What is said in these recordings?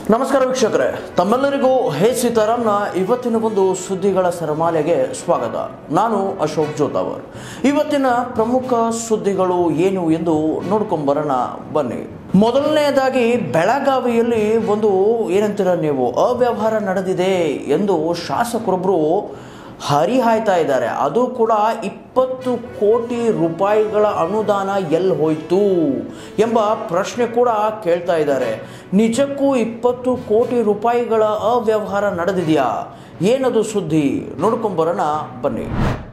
ನಮಸ್ಕಾರ ವೀಕ್ಷಕರೇ ತಮ್ಮೆಲ್ಲರಿಗೂ ಹೇ ಸೀತಾರಾಮ್ನ ಇವತ್ತಿನ ಒಂದು ಸುದ್ದಿಗಳ ಸರಮಾಲೆಗೆ ಸ್ವಾಗತ ನಾನು ಅಶೋಕ್ ಜೋತಾವರ್ ಇವತ್ತಿನ ಪ್ರಮುಖ ಸುದ್ದಿಗಳು ಏನು ಎಂದು ನೋಡ್ಕೊಂಬರೋಣ ಬನ್ನಿ ಮೊದಲನೆಯದಾಗಿ ಬೆಳಗಾವಿಯಲ್ಲಿ ಒಂದು ಏನಂತೀರ ನೀವು ಅವ್ಯವಹಾರ ನಡೆದಿದೆ ಎಂದು ಶಾಸಕರೊಬ್ಬರು ಹರಿಹಾಯ್ತಾ ಇದ್ದಾರೆ ಅದು ಕೂಡ ಇಪ್ಪತ್ತು ಕೋಟಿ ರೂಪಾಯಿಗಳ ಅನುದಾನ ಎಲ್ಲಿ ಹೋಯ್ತು ಎಂಬ ಪ್ರಶ್ನೆ ಕೂಡ ಕೇಳ್ತಾ ಇದ್ದಾರೆ ನಿಜಕ್ಕೂ ಇಪ್ಪತ್ತು ಕೋಟಿ ರೂಪಾಯಿಗಳ ಅವ್ಯವಹಾರ ನಡೆದಿದೆಯಾ ಏನದು ಸುದ್ದಿ ನೋಡ್ಕೊಂಬರೋಣ ಬನ್ನಿ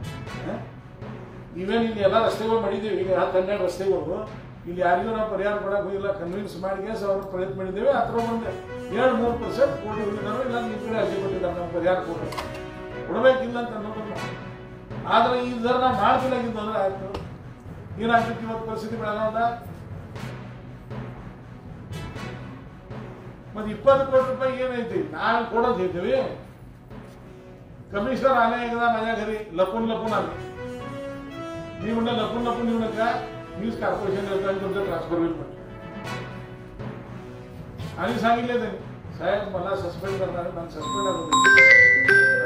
ಇವೇನು ಇಲ್ಲಿ ಎಲ್ಲ ರಸ್ತೆಗಳು ಮಾಡಿದ್ದೀವಿ ಈಗ ಹತ್ತು ಹನ್ನೆರಡು ರಸ್ತೆಗಳು ಇಲ್ಲಿ ಯಾರಿಗೂ ನಾವು ಪರಿಹಾರ ಕೊಡಕ್ಕೆ ಹೋಗಿಲ್ಲ ಕನ್ವಿನ್ಸ್ ಮಾಡಿ ಅವ್ರ ಪ್ರಯತ್ನ ಮಾಡಿದ್ದೇವೆ ಅದ್ರ ಒಂದು ಎರಡು ಮೂರು ಪರ್ಸೆಂಟ್ ಕೋಟಿ ಹೋಗಿದ್ದಾರೆ ಇಲ್ಲ ನಿಮ್ಮ ಕಡೆ ಅರ್ಜಿ ಕೊಟ್ಟಿದ್ದಾರೆ ನಾವು ಪರಿಹಾರ ಕೊಡ ಕೊಡಬೇಕಿಲ್ಲ ಅಂತ ಅನ್ನೋದನ್ನ ಆದ್ರೆ ಈ ದರ ನಾವು ಮಾಡ್ತಿಲ್ಲಾಗಿದ್ದು ಅಂದ್ರೆ ಆಯ್ತು ಏನಾಗ್ತೈತಿ ಇವತ್ತು ಪರಿಸ್ಥಿತಿ ಬೆಳಗಾವದ ಮತ್ತೆ ಇಪ್ಪತ್ತು ಕೋಟಿ ರೂಪಾಯಿ ಏನೈತಿ ನಾವು ಕೊಡೋದು ಇದ್ದೀವಿ ಕಮಿಷನರ್ ಆನೆ एकदा माझ्या घरी लपून लपून आले मी म्हणलं लपून लपून येऊ नका मीच कॉर्पोरेशन देतो आणि तुमचं ट्रान्सफर होईल म्हटलं आणि सांगितले त्यांनी साहेब मला सस्पेंड करणार आहे, मला सस्पेंड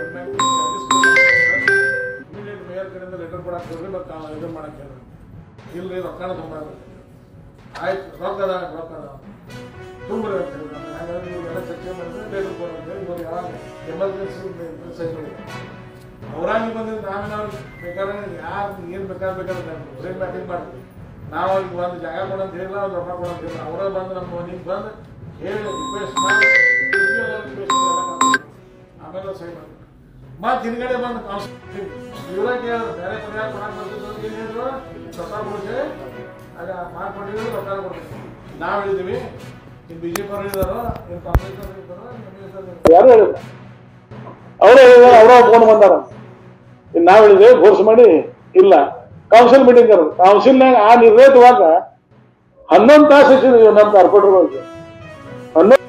ಇಮಿಡಿಯೇಟ್ ಮೇಯರ್ ಕಡೆಯಿಂದ ಲೆಟರ್ ಕೊಡಕ್ಕೆ ಹೋಗ್ರಿ ಮತ್ತೆ ಇದು ಮಾಡಕ್ಕೆ ಹೇಳ್ರಿ ಇಲ್ರಿ ರೊಕ್ಕನ ತೊಗೊಂಬಾರ್ದು ಆಯ್ತು ರೊಕ್ಕ ಅದ ರೊಕ್ಕ ಅದ ತುಂಬ್ರಿ ಅಂತ ಹೇಳಿದ್ರು ಹಾಗಾಗಿ ಇವ್ರೆಲ್ಲ ಚರ್ಚೆ ಮಾಡಿದ್ರೆ ಲೇಟರ್ ಕೊಡೋದು ಇವ್ರು ಯಾವಾಗ ಎಮರ್ಜೆನ್ಸಿ ಸಹಿ ಮಾಡಿದ್ರು ಅವರಾಗಿ ಬಂದಿದ್ದು ನಾವೇನಾದ್ರು ಬೇಕಾದ್ರೆ ಯಾರು ಏನು ಬೇಕಾದ್ರೆ ಬೇಕಾದ್ರೆ ಬ್ರೇನ್ ಬ್ಯಾಟಿಂಗ್ ಮಾಡ್ತೀವಿ ನಾವು ಈಗ ಒಂದು ಜಾಗ ಕೊಡಂತ ಹೇಳಿಲ್ಲ ಒಂದು ರೊಕ್ಕ ಕೊಡಂತ ಹೇಳಿಲ್ಲ ಅವರೇ ಬಂದು ನಮ್ಮ ಮನೆಗೆ ಬಂದು ಹೇಳಿ ರಿಕ್ವೆಸ್ಟ್ ಮಾಡಿ ರಿಕ್ವೆಸ್ಟ್ ಆಮೇಲೆ ಸಹಿ ಮಾಡಿ ಮತ್ತೆ ಹಿಂದ್ಗಡೆ ಬಂದು ಕೌನ್ಸಿಲ್ ಇವರೇ ಕೇಳಿದ್ರು ಬೇರೆ ಪರಿಹಾರ ಕೊಡಕ್ಕೆ ಬರ್ತಿದ್ರು ಏನು ಹೇಳಿದ್ರು ರೊಕ್ಕ ಕೊಡ್ತೀವಿ ಆಗ ಮಾಡ್ಕೊಂಡಿದ್ರು ರೊಕ್ಕ ಕೊಡ್ತೀವಿ ನಾವು ಹೇಳಿದ್ವಿ ನೀವು ಬಿ ಜೆ ಪಿ ಅವರು ಇದ್ದಾರೋ ಏನು ಕಾಂಗ್ರೆಸ್ ಅವರು ಇದ್ದಾರೋ ನಿಮ್ಮ ಯಾರು ಹೇಳಿಲ್ಲ ಅವರೇ ಹೇಳಿದಾರೆ ಅವರ ಫೋನ್ ಬಂದಾರ ಇನ್ನು ನಾವು ಹೇಳಿದ್ವಿ ಫೋರ್ಸ್ ಮಾಡಿ ಇಲ್ಲ ಕೌನ್ಸಿಲ್ ಮೀಟಿಂಗ್ ಕರೆದು ಕೌನ್ಸಿಲ್ನಾಗ ಆ ನಿರ್ಣಯಿತವಾಗ ಹನ್ನೊಂದು ತಾಸು ಹೆಚ್ಚಿನ ನಮ್ಮ ಕಾರ್ಪೊರೇಟರ್ಗಳಿಗೆ ಹನ್ನೊಂದು